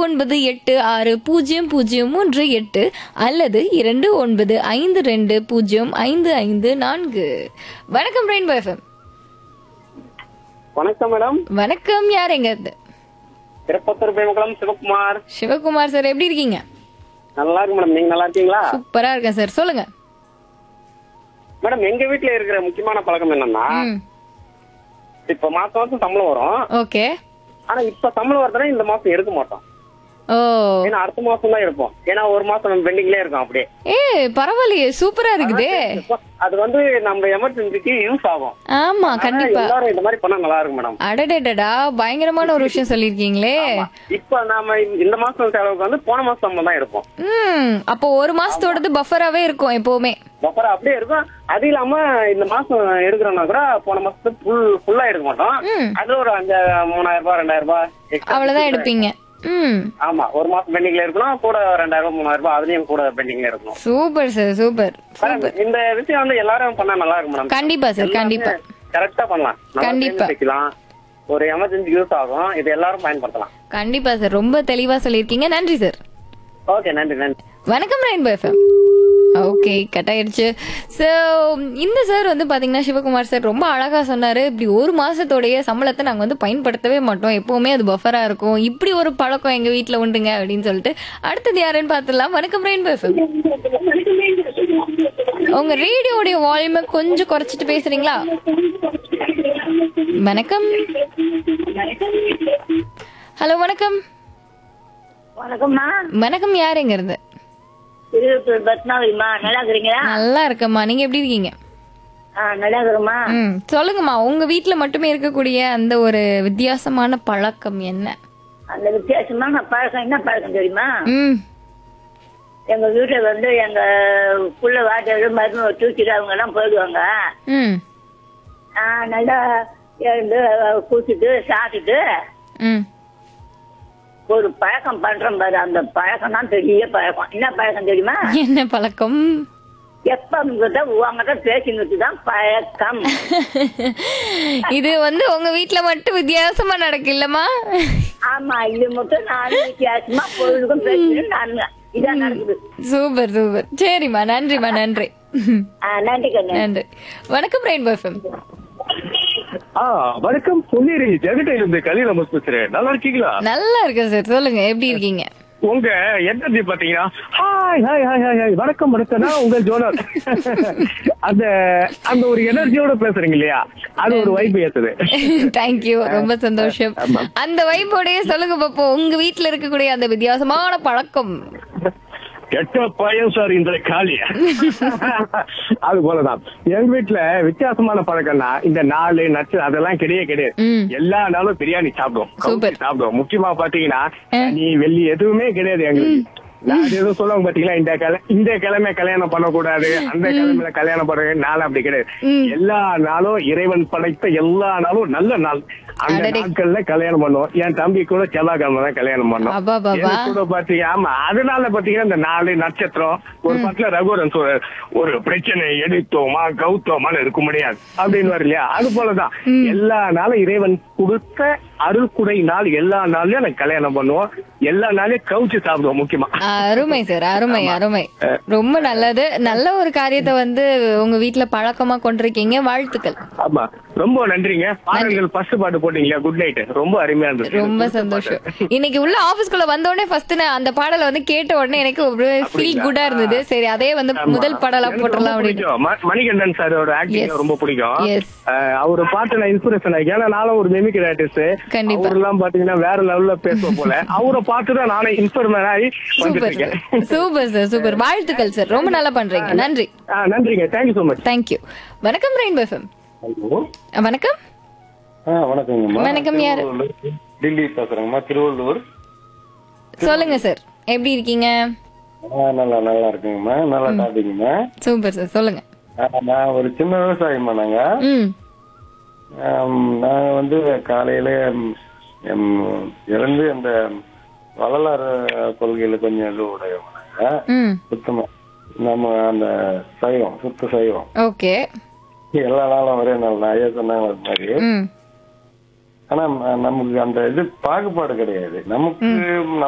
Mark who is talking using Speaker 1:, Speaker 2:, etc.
Speaker 1: ஒன்பது எட்டு ஆறு பூஜ்ஜியம் பூஜ்ஜியம் மூன்று எட்டு அல்லது இரண்டு ஒன்பது ஐந்து ரெண்டு பூஜ்ஜியம் ஐந்து ஐந்து நான்கு வணக்கம் ரெயின்போ எஃப்எம்
Speaker 2: வணக்கம் மேடம்
Speaker 1: வணக்கம் யார் எங்க இருந்து
Speaker 2: திருப்பத்தூர் பேமகுளம் சிவகுமார்
Speaker 1: சிவகுமார் சார் எப்படி இருக்கீங்க
Speaker 2: நல்லா இருக்கு மேடம் நீங்க நல்லா இருக்கீங்களா
Speaker 1: சூப்பரா இருக்கேன் சார் சொல்லுங்க
Speaker 2: மேடம் எங்க வீட்ல இருக்கிற முக்கியமான பழக்கம் என்னன்னா
Speaker 1: ம்
Speaker 2: இப்ப மாசம் மாசம் சம்பளம் வரும்
Speaker 1: ஓகே
Speaker 2: ஆனா இப்ப சம்பளம் வருதுன்னா இந்த மாசம் எடுக்க மாட்டோம்
Speaker 1: ஓ
Speaker 2: ஏன்னா அடுத்த மாசம் தான் இருப்போம் ஏன்னா ஒரு மாசம் நம்ம பெண்டிங்லயே இருக்கும் அப்படியே
Speaker 1: ஏ பரவாயில்லையே சூப்பரா இருக்குதே
Speaker 2: அது வந்து நம்ம எமர்ஜென்சிக்கு யூஸ் ஆகும்
Speaker 1: ஆமா
Speaker 2: ஆனா
Speaker 1: கண்டிப்பா
Speaker 2: எல்லாரும் இந்த மாதிரி பண்ணா நல்லா இருக்கும் மேடம்
Speaker 1: அடடடடா பயங்கரமான ஒரு விஷயம் சொல்லிருக்கீங்களே
Speaker 2: இப்ப நாம இந்த மாசம் செலவுக்கு வந்து போன மாசம் சம்பளம் தான் இருப்போம்
Speaker 1: ம் அப்போ ஒரு மாசத்தோடது பஃபராவே இருக்கும் எப்பவுமே
Speaker 2: அப்புறம் அப்படியே இருக்கும் அது இல்லாம இந்த மாசம் எடுக்கிறோம்னா கூட போன மாசத்துக்கு ஃபுல் ஃபுல்லா எடுக்க மாட்டோம்
Speaker 1: ம்.
Speaker 2: அது ஒரு அஞ்சு மூணாயிரம் ரூபாய் ரெண்டாயிரம் ரூபாய் extra
Speaker 1: அவ்வளவுதான் எடுப்பீங்க ம்
Speaker 2: ஆமா ஒரு மாசம் பெண்டிங்ல இருக்கணும் கூட ரெண்டாயிரம் ரூபாய் மூணாயிரம் ரூபாய் அதுலயும் கூட பெண்டிங்ல இருக்கணும்
Speaker 1: சூப்பர் சார் சூப்பர்
Speaker 2: மேடம், இந்த விஷயம் வந்து எல்லாரும் பண்ணா நல்லா இருக்கும் மேடம்
Speaker 1: கண்டிப்பா சார் கண்டிப்பா
Speaker 2: கரெக்டா பண்ணலாம் நல்லா
Speaker 1: கண்டிப்பா.
Speaker 2: savings வைக்கலாம் ஒரு எமர்ஜென்சி யூஸ் ஆகும் இது எல்லாரும் பயன்படுத்தலாம்
Speaker 1: கண்டிப்பா சார் ரொம்ப தெளிவா சொல்லியிருக்கீங்க நன்றி சார்
Speaker 2: ஓகே நன்றி நன்றி
Speaker 1: வணக்கம் ரெயின்போ எஃப்எம் ஓகே கட் ஆயிடுச்சு ஸோ இந்த சார் வந்து பாத்தீங்கன்னா சிவகுமார் சார் ரொம்ப அழகா சொன்னாரு இப்படி ஒரு மாசத்தோடைய சம்பளத்தை நாங்க வந்து பயன்படுத்தவே மாட்டோம் எப்பவுமே அது பஃபரா இருக்கும் இப்படி ஒரு பழக்கம் எங்க வீட்ல உண்டுங்க அப்படின்னு சொல்லிட்டு அடுத்தது யாருன்னு பார்த்துடலாம் வணக்கம் ரெயின்போ எஃப்எம் உங்க ரேடியோடைய வால்யூமை கொஞ்சம் குறைச்சிட்டு பேசுறீங்களா வணக்கம் ஹலோ வணக்கம்
Speaker 3: வணக்கம்மா
Speaker 1: வணக்கம் யார் எங்க இருந்து
Speaker 3: திருவத்தூர் பத்மாவதிமா நல்லா இருக்கிறீங்களா
Speaker 1: நல்லா இருக்கம்மா நீங்க எப்படி இருக்கீங்க
Speaker 3: ஆ நல்லா இருக்கிறோமா
Speaker 1: ம் சொல்லுங்கம்மா உங்க வீட்ல மட்டுமே இருக்கக்கூடிய அந்த ஒரு வித்தியாசமான பழக்கம் என்ன
Speaker 3: அந்த வித்தியாசமான பழக்கம் என்ன பழக்கம் தெரியுமா
Speaker 1: ம்
Speaker 3: எங்க வீட்டுல வந்து எங்க புள்ள வாட்டர் மருந்து தூக்கிட்டு அவங்க எல்லாம் போயிடுவாங்க
Speaker 1: ம்
Speaker 3: ஆ, நல்லா எழுந்து குளிச்சுட்டு சாப்பிட்டுட்டு
Speaker 1: ம்
Speaker 3: ஒரு பழக்கம் பண்றோம் பாரு அந்த பழக்கம் தான் பெரிய பழக்கம் என்ன பழக்கம் தெரியுமா
Speaker 1: என்ன பழக்கம்
Speaker 3: எப்ப உங்ககிட்ட உங்ககிட்ட பேசினது தான் பழக்கம்
Speaker 1: இது வந்து உங்க வீட்ல மட்டும் வித்தியாசமா நடக்கு இல்லம்மா
Speaker 3: ஆமா இது மட்டும் நான் வித்தியாசமா பொழுதுக்கும் பேசுறேன் நான் இதான் நடக்குது
Speaker 1: சூப்பர் சூப்பர் சரிம்மா நன்றிம்மா நன்றி
Speaker 3: ஆ, நன்றி கண்ணு
Speaker 1: நன்றி வணக்கம் ரெயின்போ எஃப்எம்
Speaker 4: ஆ வணக்கம் பொன்னேரி ஜெகட்டை இருந்து கலி நம்ம பேசுறேன் நல்லா இருக்கீங்களா
Speaker 1: நல்லா இருக்கு சார் சொல்லுங்க எப்படி இருக்கீங்க
Speaker 4: உங்க எனர்ஜி பாத்தீங்கன்னா hi hi hi hi hi வணக்கம் வணக்கம் நான் உங்க ஜோனர் அந்த அந்த ஒரு எனர்ஜியோட பேசுறீங்க இல்லையா அது ஒரு வைப் ஏத்துது
Speaker 1: தேங்க்யூ ரொம்ப சந்தோஷம் அந்த வைப்போடய சொல்லுங்க பாப்போம் உங்க வீட்ல இருக்கக்கூடிய அந்த வித்தியாசமான பழக்கம்
Speaker 4: கெட்ட பையன் சார் இந்த காலி அது போலதான் எங்க வீட்டுல வித்தியாசமான பழக்கம்னா இந்த நாலு நட்சு அதெல்லாம் கிடையவே கிடையாது
Speaker 1: ம்.
Speaker 4: எல்லா நாளும் பிரியாணி சாப்பிடுவோம்
Speaker 1: Super.
Speaker 4: கவுச்சி சாப்பிடுவோம் முக்கியமா பாத்தீங்கன்னா நீ வெள்ளி எதுவுமே கிடையாது எங்களுக்கு நான் எதுவும் சொல்லுவாங்க பாத்தீங்களா இந்த கிழமை இந்த கிழமை கல்யாணம் பண்ணக்கூடாது அந்த கிழமையில கல்யாணம் பண்ண நாள் அப்படி கிடையாது எல்லா நாளும் இறைவன் படைத்த எல்லா நாளும் நல்ல நாள் அந்த
Speaker 1: அடடே.
Speaker 4: நாட்கள்ல கல்யாணம் பண்ணுவோம் என் தம்பி கூட செவ்வாய்க்கிழமை தான் கல்யாணம் பண்ணோம்
Speaker 1: அப்பா, பாபா.
Speaker 4: எனக்கு கூட பாத்தீங்க ஆமா அதனால பாத்தீங்கன்னா இந்த நாலு நட்சத்திரம் ஒரு பக்கத்துல ரகுவரன் சொல்றாரு ஒரு பிரச்சனை எடுத்தோமா கௌத்தோமான்னு இருக்க முடியாது அப்படின்னு வரும் இல்லையா அது போலதான் எல்லா நாளும் இறைவன் கொடுத்த அருள்குடை நாள் எல்லா நாள்லயும் எனக்கு கல்யாணம் பண்ணுவோம் எல்லா நாளையும் கவுச்சு சாப்பிடுவோம் முக்கியமா
Speaker 1: அருமை சார் அருமை அருமை ரொம்ப நல்லது நல்ல ஒரு காரியத்தை வந்து உங்க வீட்ல பழக்கமா கொண்டிருக்கீங்க வாழ்த்துக்கள்
Speaker 4: ஆமா ரொம்ப நன்றிங்க பாடல்கள் ஃபர்ஸ்ட் பாட்டு போட்டீங்களா குட் நைட் ரொம்ப அருமையா இருந்தது
Speaker 1: ரொம்ப சந்தோஷம் இன்னைக்கு உள்ள ஆபீஸ்க்குள்ள வந்த உடனே ஃபர்ஸ்ட் நான் அந்த பாடலை வந்து கேட்ட உடனே எனக்கு ஒரு ஃபீல் குட்டா இருந்தது சரி அதே வந்து முதல் பாடலா
Speaker 4: எனக்கு
Speaker 1: போட்டுடலாம்
Speaker 4: ரொம்ப
Speaker 1: அப்படின்னு
Speaker 4: பிடிக்கும். ம- மணிகண்டன் சாரோட ஆக்டிங்
Speaker 1: Yes.
Speaker 4: ரொம்ப பிடிக்கும்
Speaker 1: Yes.
Speaker 4: அஹ் அவரை பார்த்து நான் இன்ஸ்பிரேஷன் ஆகி ஏன்னா நானும் ஒரு மிமிக்ரி ஆர்டிஸ்ட்
Speaker 1: கண்டிப்பா.
Speaker 4: அவரெல்லாம் பாத்தீங்கன்னா வேற லெவல்ல பேசுவோம் போல அவரை பார்த்து தான் நானே இன்ஸ்பர்மேன் ஆகி வந்துட்டு
Speaker 1: சூப்பர்
Speaker 4: இருக்கேன்
Speaker 1: சூப்பர் சார் சூப்பர் வாழ்த்துக்கள் சார் ரொம்ப நல்லா பண்றீங்க நன்றி
Speaker 4: ஆ, நன்றிங்க தேங்க்யூ சோ மச்
Speaker 1: தேங்க்யூ வணக்கம் ரெயின்போ எஃப்எம் வணக்கம்
Speaker 5: ஆ வணக்கங்கம்மா
Speaker 1: வணக்கம், யாரு?
Speaker 5: திருவள்ளூர், டில்லி பேசுறேங்கம்மா திருவள்ளூர்
Speaker 1: சொல்லுங்க சார் எப்படி இருக்கீங்க
Speaker 5: ஆ, நல்லா நல்லா இருக்குங்கம்மா நல்லா டாபிக்ங்கம்மா
Speaker 1: சூப்பர் சார் சொல்லுங்க
Speaker 5: ஆ, நான் ஒரு சின்ன விவசாயிம்மா நாங்க
Speaker 1: ம்
Speaker 5: ஆம், நாங்க வந்து காலையில ம், ம், எழுந்து அந்த வரலாறு கொள்கையில கொஞ்சம் இது உடையவங்க நாங்க
Speaker 1: ம்
Speaker 5: சுத்தமா நம்ம அந்த சைவம் சுத்த சைவம்
Speaker 1: ஓகே
Speaker 5: எல்லா நாளும் ஒரே நாள் நான் ஐயா சொன்னாங்க அது மாதிரி
Speaker 1: ம்
Speaker 5: ஆனா ம- நமக்கு அந்த இது பாகுபாடு கிடையாது நமக்கு